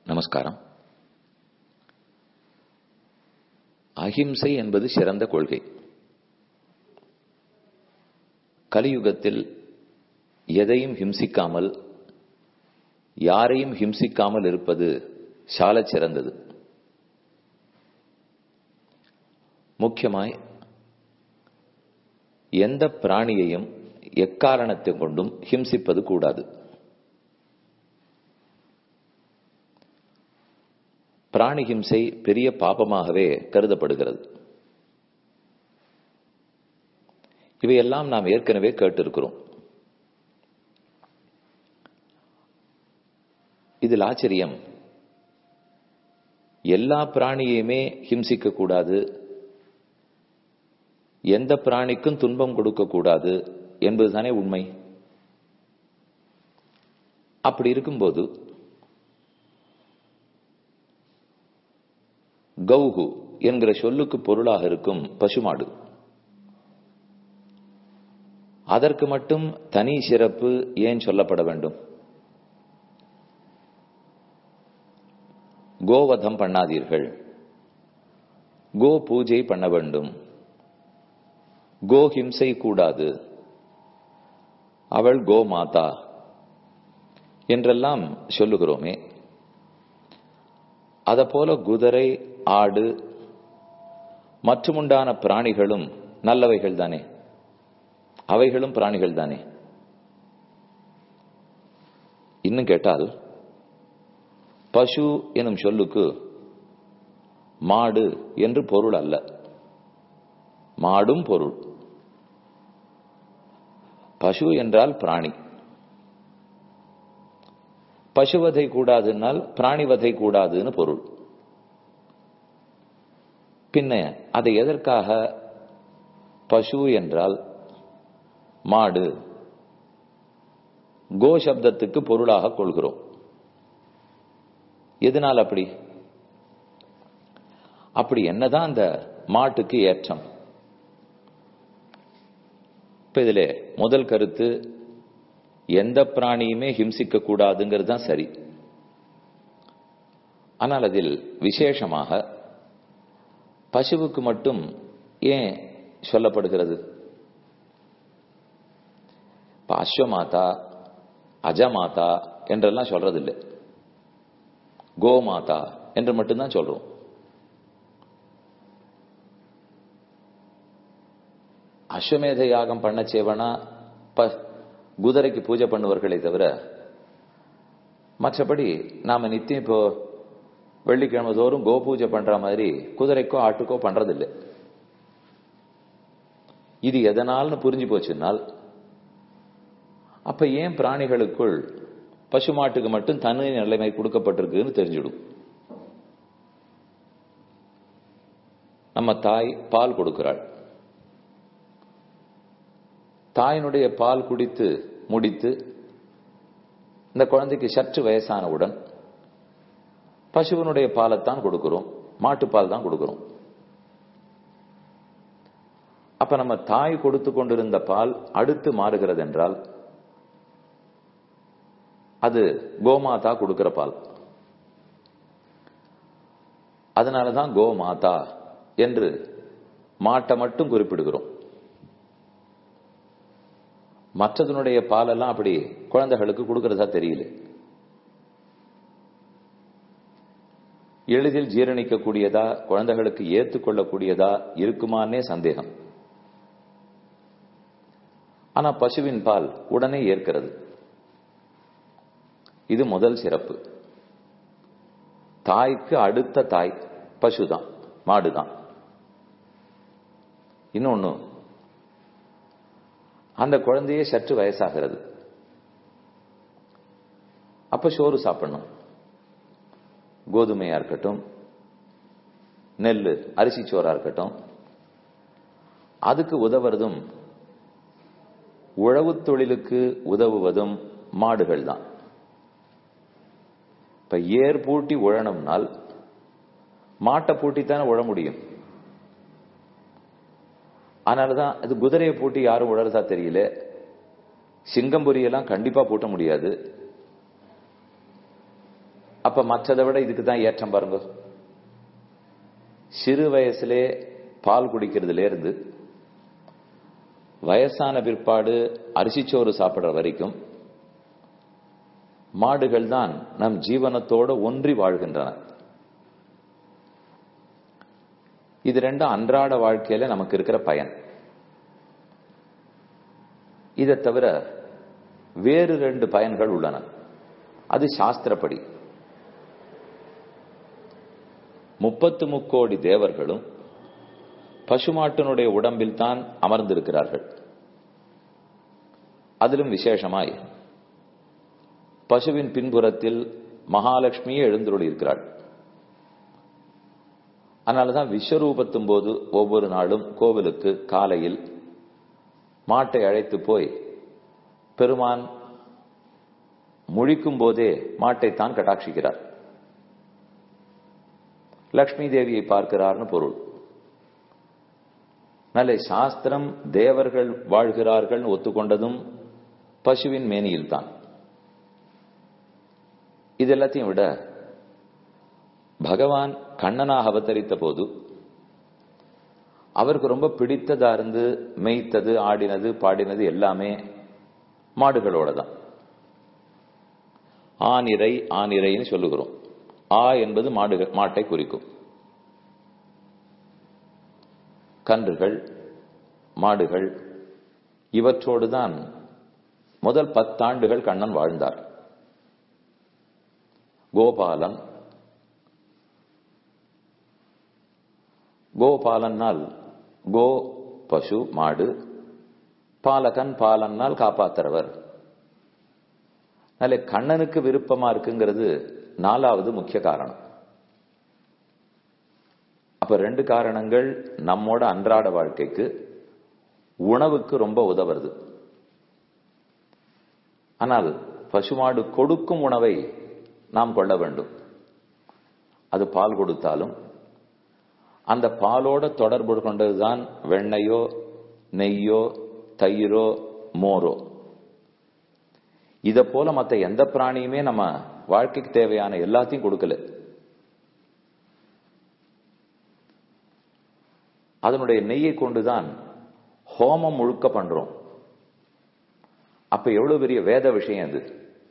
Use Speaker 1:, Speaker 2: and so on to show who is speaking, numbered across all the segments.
Speaker 1: நமஸ்காரம் அஹிம்சை என்பது சிறந்த கொள்கை கலியுகத்தில் எதையும் ஹிம்சிக்காமல் யாரையும் ஹிம்சிக்காமல் இருப்பது சாலச் சிறந்தது முக்கியமாய் எந்த பிராணியையும் எக்காரணத்தை கொண்டும் ஹிம்சிப்பது கூடாது பிராணி ஹிம்சை பெரிய பாபமாகவே கருதப்படுகிறது இவையெல்லாம் நாம் ஏற்கனவே கேட்டிருக்கிறோம் இதில் ஆச்சரியம் எல்லா பிராணியையுமே ஹிம்சிக்க கூடாது எந்த பிராணிக்கும் துன்பம் கொடுக்க கூடாது என்பதுதானே உண்மை அப்படி இருக்கும்போது கௌஹு என்கிற சொல்லுக்கு பொருளாக இருக்கும் பசுமாடு அதற்கு மட்டும் தனி சிறப்பு ஏன் சொல்லப்பட வேண்டும் கோவதம் பண்ணாதீர்கள் கோ பூஜை பண்ண வேண்டும் கோ ஹிம்சை கூடாது அவள் கோ மாதா என்றெல்லாம் சொல்லுகிறோமே போல குதிரை ஆடு மற்றுமுண்டான பிராணிகளும் நல்லவைகள் தானே அவைகளும் பிராணிகள் தானே இன்னும் கேட்டால் பசு எனும் சொல்லுக்கு மாடு என்று பொருள் அல்ல மாடும் பொருள் பசு என்றால் பிராணி பசுவதை கூடாதுன்னால் பிராணிவதை கூடாதுன்னு பொருள் பின்ன அதை எதற்காக பசு என்றால் மாடு கோ சப்தத்துக்கு பொருளாக கொள்கிறோம் எதனால் அப்படி அப்படி என்னதான் அந்த மாட்டுக்கு ஏற்றம் இப்ப இதுல முதல் கருத்து எந்த பிராணியுமே ஹிம்சிக்க கூடாதுங்கிறது தான் சரி ஆனால் அதில் விசேஷமாக பசுவுக்கு மட்டும் ஏன் சொல்லப்படுகிறது இப்ப அஸ்வமாதா அஜமாதா என்றெல்லாம் சொல்றதில்லை கோமாதா என்று மட்டும்தான் சொல்றோம் அஸ்வமேத யாகம் பண்ண சேவனா குதிரைக்கு பூஜை பண்ணுவார்களே தவிர மற்றபடி நாம நித்தியம் இப்போ வெள்ளிக்கிழமை தோறும் கோ பூஜை பண்ற மாதிரி குதிரைக்கோ ஆட்டுக்கோ பண்றதில்லை இது எதனால்னு புரிஞ்சு போச்சுன்னால் அப்ப ஏன் பிராணிகளுக்குள் பசுமாட்டுக்கு மட்டும் தனி நிலைமை கொடுக்கப்பட்டிருக்குன்னு தெரிஞ்சிடும் நம்ம தாய் பால் கொடுக்கிறாள் தாயினுடைய பால் குடித்து முடித்து இந்த குழந்தைக்கு சற்று வயசானவுடன் பசுவனுடைய பாலைத்தான் கொடுக்கிறோம் மாட்டுப்பால் தான் கொடுக்கிறோம் அப்ப நம்ம தாய் கொடுத்து கொண்டிருந்த பால் அடுத்து மாறுகிறது என்றால் அது கோமாதா கொடுக்கிற பால் அதனாலதான் கோமாதா என்று மாட்டை மட்டும் குறிப்பிடுகிறோம் மற்றதனுடைய பாலெல்லாம் அப்படி குழந்தைகளுக்கு கொடுக்கறதா தெரியல எளிதில் ஜீரணிக்கக்கூடியதா குழந்தைகளுக்கு ஏற்றுக்கொள்ளக்கூடியதா இருக்குமானே சந்தேகம் ஆனா பசுவின் பால் உடனே ஏற்கிறது இது முதல் சிறப்பு தாய்க்கு அடுத்த தாய் பசுதான் மாடுதான் இன்னொன்னு அந்த குழந்தையே சற்று வயசாகிறது அப்ப சோறு சாப்பிடணும் கோதுமையா இருக்கட்டும் நெல் அரிசி சோறா இருக்கட்டும் அதுக்கு உதவுறதும் உழவு தொழிலுக்கு உதவுவதும் மாடுகள் தான் இப்ப ஏர் பூட்டி உழணும்னால் மாட்டை பூட்டித்தானே உழ முடியும் அதனாலதான் அது குதிரையை பூட்டி யாரும் உழறதா தெரியல சிங்கம்புரியெல்லாம் கண்டிப்பா பூட்ட முடியாது அப்ப மற்றதை விட இதுக்கு தான் ஏற்றம் பாருங்க சிறு வயசுலே பால் குடிக்கிறதுல இருந்து வயசான பிற்பாடு அரிசிச்சோறு சாப்பிடுற வரைக்கும் மாடுகள் தான் நம் ஜீவனத்தோடு ஒன்றி வாழ்கின்றன இது ரெண்டும் அன்றாட வாழ்க்கையில நமக்கு இருக்கிற பயன் இதை தவிர வேறு ரெண்டு பயன்கள் உள்ளன அது சாஸ்திரப்படி முப்பத்து முக்கோடி தேவர்களும் பசுமாட்டினுடைய உடம்பில் தான் அமர்ந்திருக்கிறார்கள் அதிலும் விசேஷமாய் பசுவின் பின்புறத்தில் மகாலட்சுமியே எழுந்துருளி இருக்கிறாள் அதனாலதான் விஸ்வரூபத்தும் போது ஒவ்வொரு நாளும் கோவிலுக்கு காலையில் மாட்டை அழைத்து போய் பெருமான் முழிக்கும் போதே மாட்டைத்தான் கட்டாட்சிக்கிறார் லக்ஷ்மி தேவியை பார்க்கிறார்னு பொருள் நல்ல சாஸ்திரம் தேவர்கள் வாழ்கிறார்கள் ஒத்துக்கொண்டதும் பசுவின் மேனியில் தான் இது எல்லாத்தையும் விட பகவான் கண்ணனாக அவதரித்த போது அவருக்கு ரொம்ப பிடித்ததா இருந்து மெய்த்தது ஆடினது பாடினது எல்லாமே மாடுகளோட தான் ஆனிரை ஆனிரைன்னு சொல்லுகிறோம் ஆ என்பது மாடுகள் மாட்டை குறிக்கும் கன்றுகள் மாடுகள் இவற்றோடு தான் முதல் பத்தாண்டுகள் கண்ணன் வாழ்ந்தார் கோபாலன் கோபாலன்னால் கோ பசு மாடு பாலகன் பாலன்னால் காப்பாத்துறவர் நல்ல கண்ணனுக்கு விருப்பமா இருக்குங்கிறது நாலாவது முக்கிய காரணம் அப்ப ரெண்டு காரணங்கள் நம்மோட அன்றாட வாழ்க்கைக்கு உணவுக்கு ரொம்ப உதவுறது ஆனால் பசுமாடு கொடுக்கும் உணவை நாம் கொள்ள வேண்டும் அது பால் கொடுத்தாலும் அந்த பாலோட தொடர்பு கொண்டதுதான் வெண்ணையோ நெய்யோ தயிரோ மோரோ இத போல மற்ற எந்த பிராணியுமே நம்ம வாழ்க்கைக்கு தேவையான எல்லாத்தையும் கொடுக்கல அதனுடைய நெய்யை கொண்டுதான் ஹோமம் முழுக்க பண்றோம் அப்ப எவ்வளவு பெரிய வேத விஷயம் அது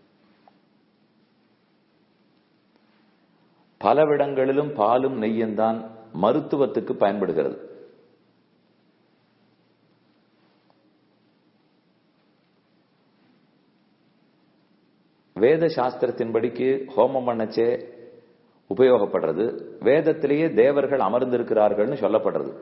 Speaker 1: பலவிடங்களிலும் பாலும் நெய்யும் தான் மருத்துவத்துக்கு பயன்படுகிறது வேத சாஸ்திரத்தின்படிக்கு ஹோமம் பண்ணச்சே உபயோகப்படுறது வேதத்திலேயே தேவர்கள் அமர்ந்திருக்கிறார்கள்னு சொல்லப்படுறது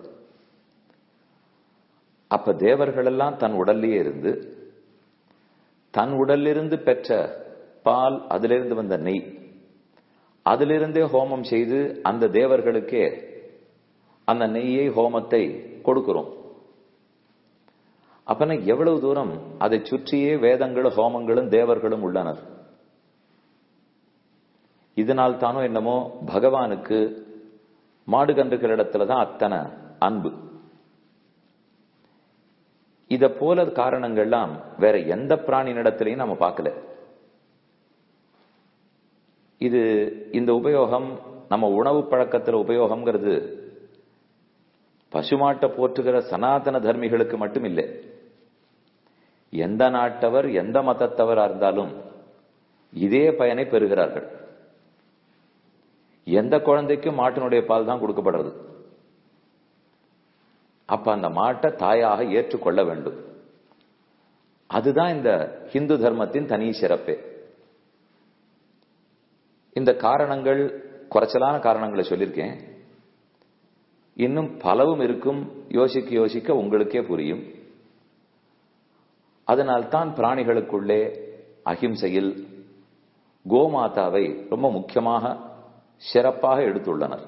Speaker 1: அப்ப தேவர்கள் எல்லாம் தன் உடல்லையே இருந்து தன் உடலிலிருந்து பெற்ற பால் அதிலிருந்து வந்த நெய் அதிலிருந்தே ஹோமம் செய்து அந்த தேவர்களுக்கே அந்த நெய்யை ஹோமத்தை கொடுக்கிறோம் அப்பனா எவ்வளவு தூரம் அதை சுற்றியே வேதங்களும் ஹோமங்களும் தேவர்களும் உள்ளனர் இதனால் தானோ என்னமோ பகவானுக்கு மாடு கன்றுகளிடத்துல தான் அத்தனை அன்பு இத போல காரணங்கள்லாம் வேற எந்த பிராணியினிடத்திலையும் நம்ம பார்க்கல இது இந்த உபயோகம் நம்ம உணவு பழக்கத்துல உபயோகம்ங்கிறது பசுமாட்டை போற்றுகிற சனாதன தர்மிகளுக்கு மட்டும் இல்லை எந்த நாட்டவர் எந்த மதத்தவரா இருந்தாலும் இதே பயனை பெறுகிறார்கள் எந்த குழந்தைக்கும் மாட்டினுடைய பால் தான் கொடுக்கப்படுறது அப்ப அந்த மாட்டை தாயாக ஏற்றுக்கொள்ள வேண்டும் அதுதான் இந்த ஹிந்து தர்மத்தின் தனி சிறப்பே இந்த காரணங்கள் குறைச்சலான காரணங்களை சொல்லியிருக்கேன் இன்னும் பலவும் இருக்கும் யோசிக்க யோசிக்க உங்களுக்கே புரியும் அதனால்தான் பிராணிகளுக்குள்ளே அகிம்சையில் கோமாதாவை ரொம்ப முக்கியமாக சிறப்பாக எடுத்துள்ளனர்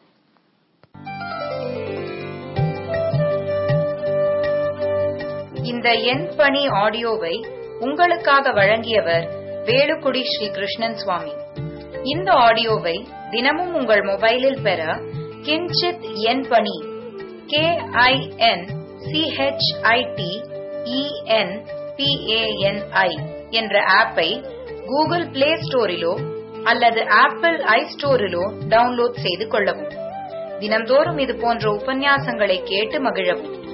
Speaker 2: இந்த எண் பணி ஆடியோவை உங்களுக்காக வழங்கியவர் வேலுக்குடி ஸ்ரீ கிருஷ்ணன் சுவாமி இந்த ஆடியோவை தினமும் உங்கள் மொபைலில் பெற கிஞ்சித் எண் பணி கே ஐ என் சிஹெச்ஐடி இஎன் பிஏஎன்ஐ என்ற ஆப்பை கூகுள் பிளே ஸ்டோரிலோ அல்லது ஆப்பிள் ஐ ஸ்டோரிலோ டவுன்லோட் செய்து கொள்ளவும் தினம்தோறும் இது போன்ற உபன்யாசங்களை கேட்டு மகிழவும்